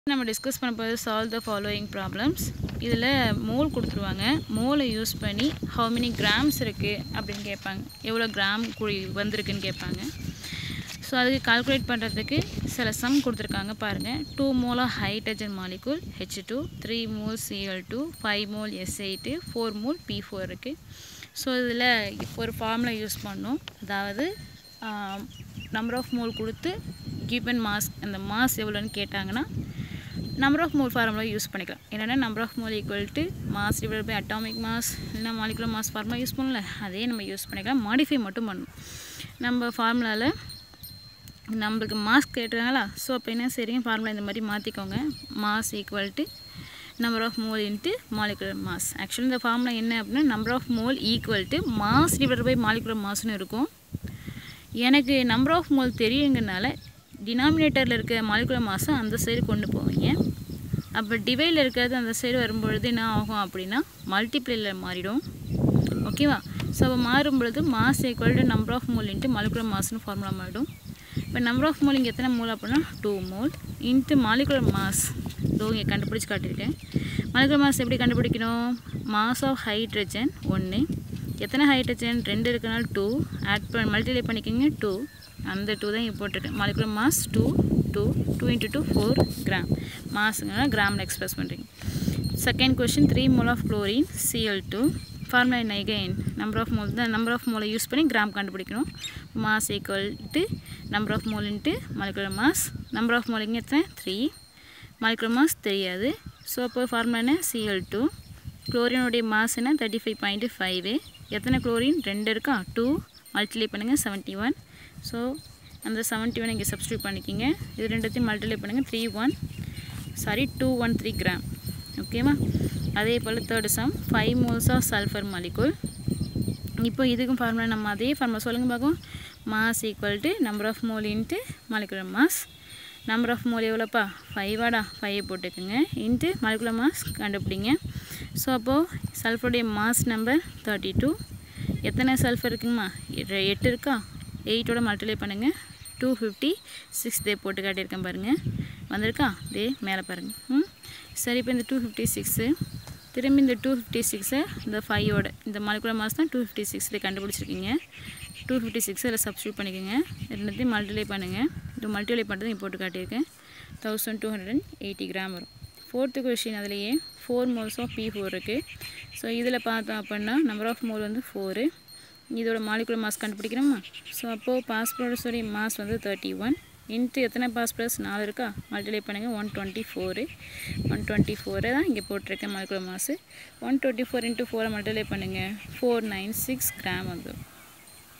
நம்ம டிஸ்கஸ் பண்ண போது சால்வ் த ஃபாலோயிங் ப்ராப்ளம்ஸ் இதில் மோல் கொடுத்துருவாங்க மோலை யூஸ் பண்ணி ஹவு many கிராம்ஸ் இருக்குது அப்படின்னு கேட்பாங்க எவ்வளோ கிராம் கூடி வந்திருக்குன்னு கேட்பாங்க ஸோ அதுக்கு கால்குலேட் பண்ணுறதுக்கு சில சம் கொடுத்துருக்காங்க பாருங்கள் two mole hydrogen molecule H two three mole C L two five mole S eight four mole P four இருக்குது ஸோ இதில் ஒரு ஃபார்முலா யூஸ் பண்ணோம் அதாவது நம்பர் ஆஃப் மோல் கொடுத்து கிவன் மாஸ் அந்த மாஸ் எவ்வளோன்னு கேட்டாங்கன்னா number of mole formula use பண்ணிக்கலாம் என்னென்னா number of mole equal to mass divide by atomic mass இல்லைனா மாலிகுலர் மாஸ் ஃபார்முலா யூஸ் பண்ணல அதே நம்ம யூஸ் பண்ணிக்கலாம் மாடிஃபை மட்டும் பண்ணணும் நம்ம ஃபார்முலாவில் நம்மளுக்கு மாஸ் கேட்டுருக்காங்களா ஸோ அப்போ என்ன சரிங்க ஃபார்முலா இந்த மாதிரி மாற்றிக்கோங்க mass equal to number of mole into molecular mass actually இந்த ஃபார்முலா என்ன அப்படின்னா number of mole equal to mass divide by molecular மாஸ்னு இருக்கும் எனக்கு நம்பர் ஆஃப் மோல் தெரியுங்கனால டினாமினேட்டரில் இருக்க மாலிகுலர் மாஸை அந்த சைடு கொண்டு போவீங்க அப்போ டிவைடில் இருக்கிறது அந்த சைடு வரும்பொழுது என்ன ஆகும் அப்படின்னா மல்டிப்ளையில் மாறிடும் ஓகேவா ஸோ அப்போ மாறும் பொழுது mass equal to number of mole into molecular மாஸ்னு ஃபார்முலா மாறிடும் இப்போ நம்பர் ஆஃப் மோல் இங்கே எத்தனை மோல் அப்படின்னா two mole into molecular mass இதோ இங்கே கண்டுபிடிச்சி காட்டியிருக்கேன் மாலிகுலர் மாஸ் எப்படி கண்டுபிடிக்கணும் மாஸ் ஆஃப் ஹைட்ரஜன் ஒன்று எத்தனை ஹைட்ரஜன் ரெண்டு இருக்கனால டூ ஆட் பண்ண மல்டிப்ளை பண்ணிக்கோங்க டூ அந்த டூ தான் இங்கே போட்டிருக்கேன் molecular mass two two two into two four gram மாஸுங்கன்னா கிராமில் எக்ஸ்பிரஸ் பண்ணுறீங்க second question three mole of chlorine CL two formula என்ன எகைன் நம்பர் ஆஃப் மோல் தான் நம்பர் ஆஃப் மோலை யூஸ் பண்ணி கிராம் கண்டுபிடிக்கணும் mass equal to number of mole into molecular mass number of mole இங்கே எத்தனை த்ரீ மாலிகுலர் மாஸ் தெரியாது so அப்போ formula என்ன சிஎல் டூ குளோரினுடைய மாஸ் என்ன தேர்ட்டி ஃபைவ் பாயிண்ட்டு ஃபைவு எத்தனை குளோரின் ரெண்டு இருக்கா டூ மல்டிப்ளை பண்ணுங்கள் செவன்ட்டி ஒன் ஸோ அந்த செவன்ட்டி ஒன் இங்கே சப்ஸ்டியூட் பண்ணிக்கிங்க இது ரெண்டுத்தையும் மல்டிப்ளை பண்ணுங்கள் three one sorry two one three gram ஓகேவா அதே போல் third sum five moles of sulphur molecule இப்போ இதுக்கும் ஃபார்முலா நம்ம அதே ஃபார்முலா சொல்லுங்கள் பார்க்கும் mass equal to number of mole into molecular mass number of mole எவ்வளோப்பா ஃபைவாடா ஃபைவ் போட்டுக்குங்க இன்ட்டு மாலிகுலர் மாஸ் கண்டுபிடிங்க ஸோ அப்போது சல்ஃபருடைய மாஸ் நம்பர் தேர்ட்டி டூ எத்தனை சல்ஃபர் இருக்குங்கம்மா எட்டு இருக்கா எயிட்டோட மல்டிப்ளை பண்ணுங்கள் டூ ஃபிஃப்டி சிக்ஸ் டே போட்டு காட்டியிருக்கேன் பாருங்கள் வந்திருக்கா டே மேலே பாருங்கள் ம் சரி இப்போ இந்த டூ ஃபிஃப்டி சிக்ஸு திரும்பி இந்த டூ ஃபிஃப்டி சிக்ஸை இந்த ஃபைவோட இந்த மாலிகுலர் மாஸ் தான் டூ ஃபிஃப்டி சிக்ஸில் கண்டுபிடிச்சிருக்கீங்க டூ ஃபிஃப்டி சிக்ஸ் அதில் சப்ஸ்டியூட் பண்ணிக்கோங்க ரெண்டுத்தையும் மல்டிப்ளை பண்ணுங்கள் இது மல்டிப்ளை பண்ணுறது இங்கே போட்டு காட்டியிருக்கேன் thousand two hundred and eighty gram வரும் ஃபோர்த்து கொஷின் அதுலேயே four moles of P four இருக்குது ஸோ இதில் பார்த்தோம் அப்படின்னா நம்பர் ஆஃப் மோல் வந்து ஃபோரு இதோட மாலிகுலர் மாஸ் கண்டுபிடிக்கிறோமா ஸோ அப்போது பாஸ்பரஸோடைய மாஸ் வந்து தேர்ட்டி ஒன் இன்ட்டு எத்தனை பாஸ்பரஸ் நாலு இருக்கா மல்டிப்ளை பண்ணுங்கள் one twenty four one twenty ஃபோரை தான் இங்கே போட்டிருக்கேன் molecular mass one twenty four into ஃபோரை மல்டிப்ளை பண்ணுங்கள் ஃபோர் நைன் சிக்ஸ் கிராம் வந்து